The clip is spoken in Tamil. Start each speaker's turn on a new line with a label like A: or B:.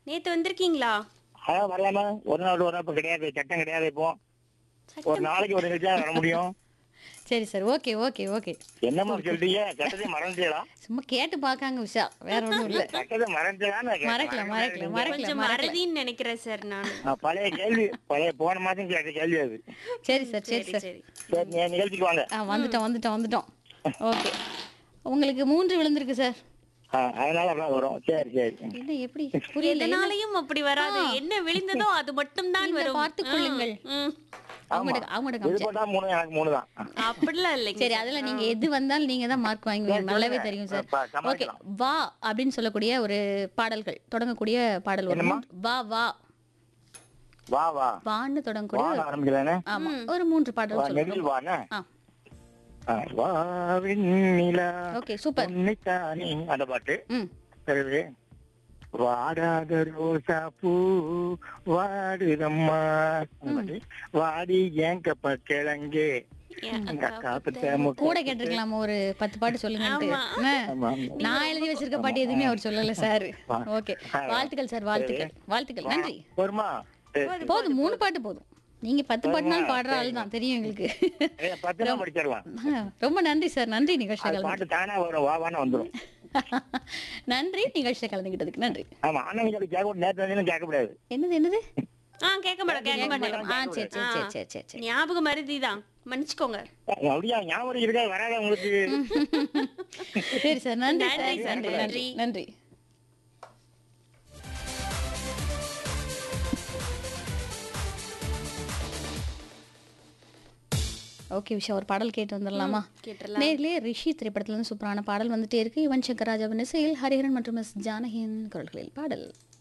A: நேத்து வந்திருக்கீங்களா
B: அதான் வரலாமா ஒரு நாள் ஒரு நாள் இப்ப கிடையாது சட்டம் கிடையாது இப்போ ஒரு நாளைக்கு ஒரு நிகழ்ச்சியா வர முடியும்
C: சரி சார் ஓகே ஓகே ஓகே
B: என்னம்மா சொல்றீங்க சட்டத்தை மறந்துடா
C: சும்மா கேட்டு பார்க்காங்க உஷா வேற ஒன்றும் இல்லை
B: சட்டத்தை மறந்துடான்னு
C: மறக்கல மறக்கல மறக்கல
A: கொஞ்சம்
C: மறக்கல
A: மறதின்னு நினைக்கிறேன் சார் நான்
B: பழைய கேள்வி பழைய போன மாதம் கேட்ட கேள்வி அது
C: சரி சார் சரி
A: சரி
C: சார்
A: சரி
B: சரி நீ நிகழ்ச்சிக்கு வாங்க
C: ஆ வந்துட்டோம் வந்துட்டோம் வந்துட்டோம் ஓகே உங்களுக்கு மூன்று விழுந்திருக்கு சார்
B: ஆ, அதனால அப்படிலாம் வரும் சரி சரி
C: என்ன எப்படி புரியல
A: எதனாலையும் அப்படி வராது என்ன விழுந்ததோ அது மட்டும் தான்
C: இந்த
A: வரும்
C: பார்த்துக் கொள்ளுங்கள்.
A: ம், ம்.
C: அவங்கள்ட்ட அவங்கள்ட்ட
B: இது
C: காமிச்சேன்
B: போட்டா மூணு எனக்கு மூணு தான்
A: அப்படிலாம் இல்லைங்க
C: சரி அதுல நீங்க எது வந்தாலும் நீங்க தான் மார்க் வாங்குவீங்க நல்லாவே தெரியும் சார்
B: அப்ப
C: ஓகே
B: சமாளிக்கலாம்.
C: வா அப்படின்னு சொல்லக்கூடிய ஒரு பாடல்கள் தொடங்கக்கூடிய பாடல் ஒரு
B: என்னம்மா?
C: மூன்று- வா வா
B: வா வா
C: வான்னு தொடங்கக்கூடிய
B: வான்னு ஆரம்பிக்கிறேனே
C: ஆமா ஒரு மூன்று பாடல்
B: வா
C: சொல்லுங்க
B: நெகிழ் வாண்ணே
C: ஆ
B: ஆ, வாவின் நிலா
C: ஓகே சூப்பர்
B: உன்னைத்தானே அந்த பாட்டு
C: ம்
B: சரி வாடாத ரோசா பூ வாடுதம்மா அந்த பாட்டு. வாடி ஏன் கப்ப கிழங்கு
A: ஏன்
B: எங்க அக்கா பத்த முக்க-
C: கூட கேட்டிருக்கலாமா ஒரு பத்து பாட்டு சொல்லுங்கன்ட்டு
A: ஆமா.
C: என்ன?
B: ஆமா, ஆமா.
C: நான் எழுதி வச்சிருக்க பாட்டு எதுவுமே அவர் சொல்லல சார் ஓகே வாழ்த்துக்கள் சார் வாழ்த்துக்கள் வாழ்த்துக்கள் நன்றி
B: போருமா சரி.
C: போதும் மூணு பாட்டு போதும் நீங்க பத்து பாட்டுனாலும் பாடுற ஆள் தான் தெரியும் எங்களுக்கு
B: ஏய், பத்து நாள் படிச்சிடலாம்
C: ரொம்ப நன்றி சார் நன்றி நிகழ்ச்சியை
B: அது
C: கலந்து
B: பாட்டு தானா வரும் வா வான்னு வந்துரும்
C: நன்றி நிகழ்ச்சியை கலந்துக்கிட்டதுக்கு நன்றி
B: ஆமா அண்ணன் கேட்க நேற்று வந்து கேட்க கூடாது
C: என்னது என்னது
A: ஆ கேட்க மாட்டோம் கேட்க மாட்டோம்
C: ஆ சரி சரி சரி சரி சரி சரி
A: ஞாபக மருதி தான் மன்னிச்சுக்கோங்க
B: அப்படியா ஞாபகம் இருக்கா வராத உங்களுக்கு
C: சரி சார் நன்றி
A: நன்றி
C: சார்
A: சார்,
C: நன்றி நன்றி நன்றி ஓகே விஷயம் ஒரு பாடல் கேட்டு வந்துடலாமா
A: கேட்டுடலாம்
C: நேர்லயே ரிஷி திரைப்படத்துல இருந்து சூப்பரான பாடல் வந்துட்டே இருக்கு யுவன் சங்கர் ராஜாவின் இசையில் ஹரிஹரன் மற்றும் எஸ் ஜானகியின் குரல்களில் பாடல்